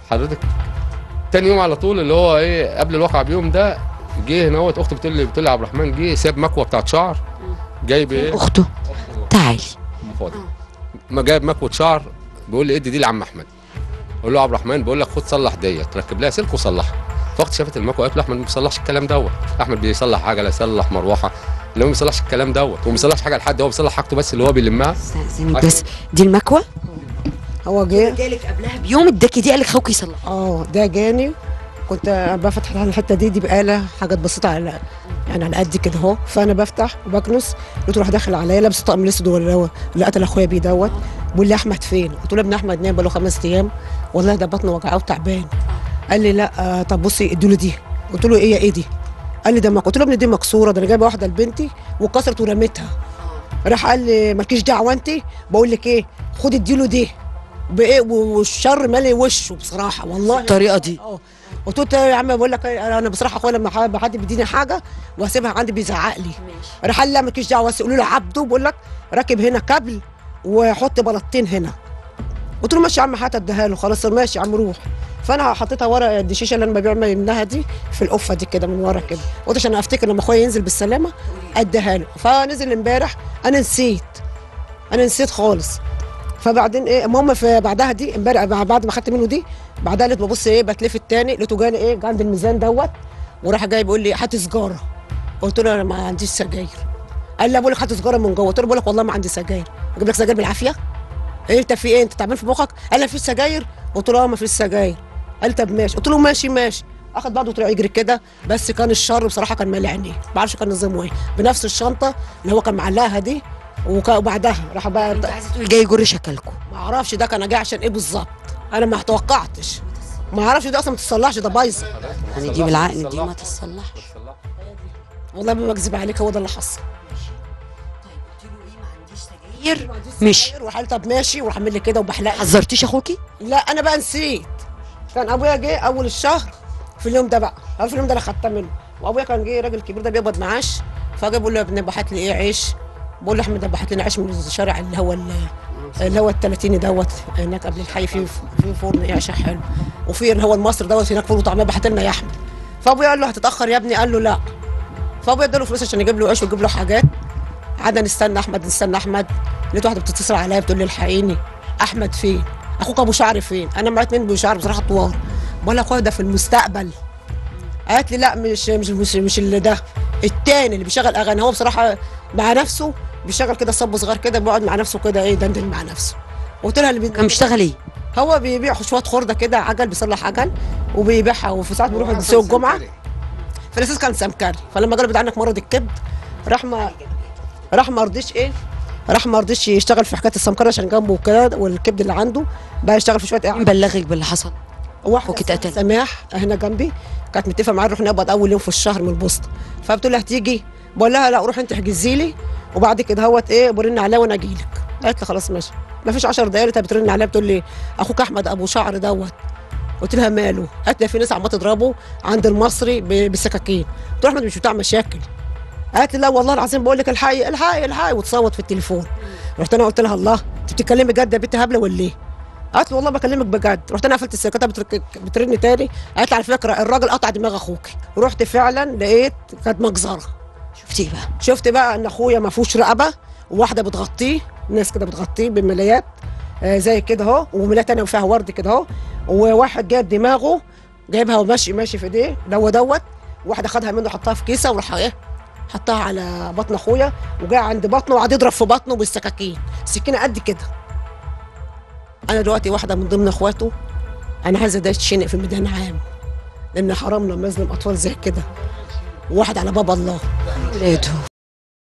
حضرتك تاني يوم على طول اللي هو ايه قبل الواقعه بيوم ده جه هنا اختي بتقول لي بتقول لي عبد الرحمن جه ساب مكوه بتاعت شعر جايب ايه اخته تعالي فاضي ما جايب مكوه شعر بيقول لي ادي دي لعم احمد اقول له يا عبد الرحمن بقول لك خد صلح ديت ركب لها سلك وصلحها فاختي شافت المكوه قالت له احمد ما بيصلحش الكلام دوت احمد بيصلح حاجه لا يصلح مروحه اللي هو ما بيصلحش الكلام دوت هو ما بيصلحش حاجه لحد هو بيصلح حاجته بس اللي هو بيلمها استاذنك بس دي المكوه هو جه جالك قبلها بيوم اداكي دي قالك خوكي يصلح اه ده جاني كنت بفتح على الحته دي دي بقاله حاجات بسيطه على يعني على قد كده اهو فانا بفتح وبكنس لقيته راح داخل عليا لابس طقم الاسود ولا هو اللي قتل اخويا بيه دوت بيقول لي احمد فين؟ قلت له يا ابن احمد نام بقاله خمس ايام والله ده بطنه وجعاه وتعبان قال لي لا آه طب بصي ادوا له دي قلت له ايه يا ايه دي؟ قال لي ده مك... قلت له يا ابني دي مكسوره ده انا جايبه واحده لبنتي وكسرت ورميتها راح قال لي مالكيش دعوه انت بقول لك ايه خد اديله دي بايه والشر مالي وشه بصراحه والله الطريقه دي اه قلت له إنت يا عم بقول لك إيه، انا بصراحه اخويا لما حد حد بيديني حاجه واسيبها عندي بيزعق لي راح قال لي لا مالكيش دعوه بس قولوا له عبده بقول لك راكب هنا كابل وحط بلاطتين هنا قلت له ماشي يا عم هات اديها له خلاص ماشي يا عم روح فانا حطيتها ورا الدشيشه اللي انا ببيع منها دي في القفه دي كده من ورا كده قلت عشان افتكر لما اخويا ينزل بالسلامه اديها له فنزل امبارح انا نسيت انا نسيت خالص فبعدين ايه المهم في بعدها دي امبارح بعد ما خدت منه دي بعدها لقيت ببص ايه بتلفت تاني لقيته جاني ايه عند الميزان دوت وراح جاي بيقول لي هات سجاره قلت له انا ما عنديش سجاير قال لي بقول لك هات سجاره من جوه قلت له بقول لك والله ما عندي سجاير اجيب لك سجاير بالعافيه ايه انت في ايه انت تعبان في مخك قال لي مفيش سجاير قلت له اه مفيش سجاير قال لي طب ماشي قلت له ماشي ماشي اخد بعضه وطلع يجري كده بس كان الشر بصراحه كان مالي عينيه ما اعرفش كان نظامه ايه بنفس الشنطه اللي هو كان معلقها دي وك- وبعدها راح بقى انت عايزه تقولي جاي يجر شكلكم ما اعرفش ده كان جاي عشان ايه بالظبط انا ما توقعتش ما اعرفش دي اصلا ما تتصلحش ده بايظه يعني دي بالعقل دي ما تصلحش والله ما بكذب عليك هو ده اللي حصل سجاير مش وراح قال طب ماشي وراح عامل لي كده وبحلق حذرتيش اخوكي لا انا بقى نسيت كان ابويا جه اول الشهر في اليوم ده بقى أو في اليوم ده انا خدتها منه وابويا كان جه راجل كبير ده بيقبض معاش فجا بيقول له يا ابني بحت لي ايه عيش بقول له احمد ده بحت لنا عيش من الشارع اللي هو ال- اللي هو التلاتيني دوت هناك قبل الحي في في فرن ايه عشاء حلو وفي اللي هو المصري دوت هناك فول وطعميه بحت لنا يا احمد فابويا قال له هتتاخر يا ابني قال له لا فابويا اداله فلوس عشان يجيب له عيش ويجيب له حاجات قعدنا نستنى احمد نستنى احمد لقيت واحده بتتصل عليا بتقول لي الحقيني احمد فين اخوك ابو شعر فين انا معايا اتنين ابو شعر بصراحه طوال بقول لها اخويا ده في المستقبل قالت لي لا مش مش مش, مش اللي ده التاني اللي بيشغل اغاني هو بصراحه مع نفسه بيشغل كده صب صغير كده بيقعد مع نفسه كده ايه دندن مع نفسه قلت لها اللي بي... كان بيشتغل ايه هو بيبيع شويه خرده كده عجل بيصلح عجل وبيبيعها وفي ساعات بيروح يسوق الجمعه في الاساس كان سمكري فلما قال عنك مرض الكبد راح ما راح ما رضيش ايه راح ما رضيش يشتغل في حكايه السمكره عشان جنبه وكده والكبد اللي عنده بقى يشتغل في شويه مين ايه بلغك باللي حصل واحده أخوك اتقتل. سماح هنا جنبي كانت متفقه معايا نروح نقبض اول يوم في الشهر من البوسطه فبتقول لي هتيجي بقول لها لا روح انت احجزي لي وبعد كده هوت ايه برن عليا وانا اجي لك قالت لي خلاص ماشي ما فيش 10 دقايق لقيتها بترن عليا بتقول لي اخوك احمد ابو شعر دوت قلت لها ماله قالت لي في ناس عماله تضربه عند المصري ب- بالسكاكين قلت لها احمد مش بتاع مشاكل قالت لي لا والله العظيم بقول لك الحقي الحقي الحقي وتصوت في التليفون رحت انا قلت لها الله انت بتتكلمي جد يا بنت هبله ولا ايه قالت لي والله بكلمك بجد رحت انا قفلت السكرتة بترك... بترن تاني قالت لي على فكره الراجل قطع دماغ اخوك رحت فعلا لقيت كانت مجزره شفتي إيه بقى شفت بقى ان اخويا ما فيهوش رقبه وواحده بتغطيه ناس كده بتغطيه بملايات آه زي كده اهو وملايه تانية وفيها ورد كده اهو وواحد جايب دماغه جايبها وماشي ماشي في ايديه دو دوت واحده خدها منه حطها في كيسه وراح ايه حطها على بطن اخويا وجاء عند بطنه وقعد يضرب في بطنه بالسكاكين سكينه قد كده انا دلوقتي واحده من ضمن اخواته انا عايزه ده يتشنق في ميدان عام لان حرام لما يظلم اطفال زي كده واحد على باب الله ولاده